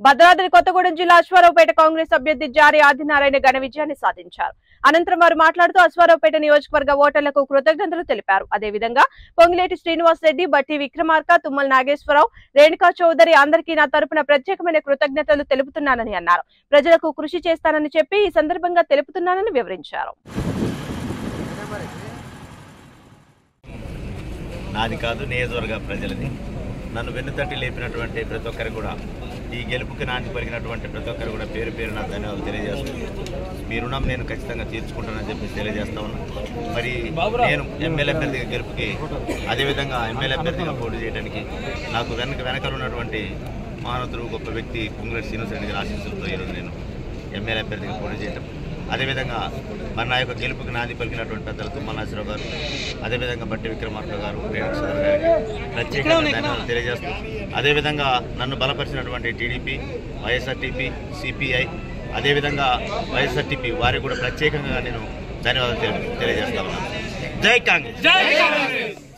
భద్రాద్రి కొత్తగూడెం జిల్లా అశ్వారావుపేట కాంగ్రెస్ అభ్యర్థి జారీ ఆదినారాయణ ఘన విజయాన్ని సాధించారు అనంతరం వారు మాట్లాడుతూ అశ్వారావుపేట నియోజకవర్గ ఓటర్లకు కృతజ్ఞతలు తెలిపారు అదేవిధంగా పొంగిలేటి శ్రీనివాస్ రెడ్డి బట్టి విక్రమార్క తుమ్మల నాగేశ్వరరావు రేణుకా చౌదరి అందరికీ నా తరపున ప్రత్యేకమైన కృతజ్ఞతలు తెలుపుతున్నానని అన్నారు ప్రజలకు కృషి చేస్తానని చెప్పి ఈ సందర్భంగా తెలుపుతున్నానని వివరించారు నాది కాదు నియోజకవర్గ ప్రజలది నన్ను వెన్నుతట్టి లేపినటువంటి ప్రతి ఒక్కరికి కూడా ఈ గెలుపుకి నాంది పలికినటువంటి ప్రతి ఒక్కరు కూడా పేరు పేరు నా ధన్యవాదాలు తెలియజేస్తూ మీ రుణం నేను ఖచ్చితంగా తీర్చుకుంటానని చెప్పి తెలియజేస్తా ఉన్నా మరి నేను ఎమ్మెల్యే అభ్యర్థిగా గెలుపుకి అదేవిధంగా ఎమ్మెల్యే అభ్యర్థిగా పోటీ చేయడానికి నాకు వెనక వెనకాల ఉన్నటువంటి మహానతుడు గొప్ప వ్యక్తి పొంగులేటి శ్రీనివాసరెడ్డి గారి ఆశీస్సులతో ఈరోజు నేను ఎమ్మెల్యే అభ్యర్థిగా పోటీ చేయటం అదేవిధంగా మన నా యొక్క గెలుపుకి నాంది పలికినటువంటి పెద్దలు తుమ్మల నాసిరావు గారు అదేవిధంగా బట్టి విక్రమార్క గారు రేణు సదర్ గారికి ప్రత్యేకంగా ధన్యవాదాలు తెలియజేస్తూ అదేవిధంగా నన్ను బలపరిచినటువంటి టీడీపీ వైఎస్ఆర్టీపీ సిపిఐ అదేవిధంగా వైఎస్ఆర్టీపీ వారికి కూడా ప్రత్యేకంగా నేను ధన్యవాదాలు తెలి- తెలియజేస్తా ఉన్నాను జై కాంగ్రెస్